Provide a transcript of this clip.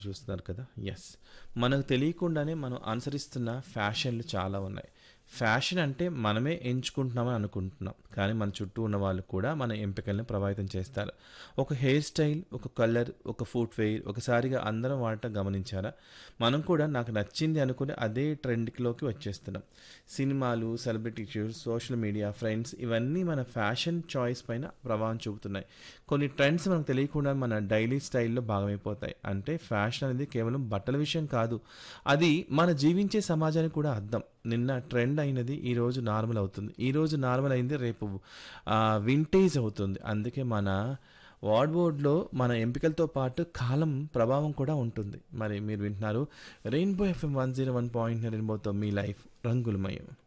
చూస్తున్నారు కదా ఎస్ మనకు తెలియకుండానే మనం అనుసరిస్తున్న ఫ్యాషన్లు చాలా ఉన్నాయి ఫ్యాషన్ అంటే మనమే ఎంచుకుంటున్నామని అనుకుంటున్నాం కానీ మన చుట్టూ ఉన్న వాళ్ళు కూడా మన ఎంపికల్ని ప్రభావితం చేస్తారు ఒక హెయిర్ స్టైల్ ఒక కలర్ ఒక ఫుట్వేర్ ఒకసారిగా అందరం వాడటం గమనించారా మనం కూడా నాకు నచ్చింది అనుకుని అదే ట్రెండ్లోకి వచ్చేస్తున్నాం సినిమాలు celebrity shows social media friends ఇవన్నీ మన ఫ్యాషన్ చాయిస్ పైన ప్రభావం చూపుతున్నాయి కొన్ని ట్రెండ్స్ మనకు తెలియకుండా మన డైలీ స్టైల్లో భాగమైపోతాయి అంటే ఫ్యాషన్ అనేది కేవలం బట్టల విషయం కాదు అది మన జీవించే సమాజానికి కూడా అర్థం నిన్న ట్రెండ్ అయినది ఈ రోజు నార్మల్ అవుతుంది ఈ రోజు నార్మల్ అయింది రేపు వింటేజ్ అవుతుంది అందుకే మన వార్డ్బోర్డ్లో మన ఎంపికలతో పాటు కాలం ప్రభావం కూడా ఉంటుంది మరి మీరు వింటున్నారు rainbow FM one zero one point రెయిన్బోతో మీ లైఫ్ రంగులమయం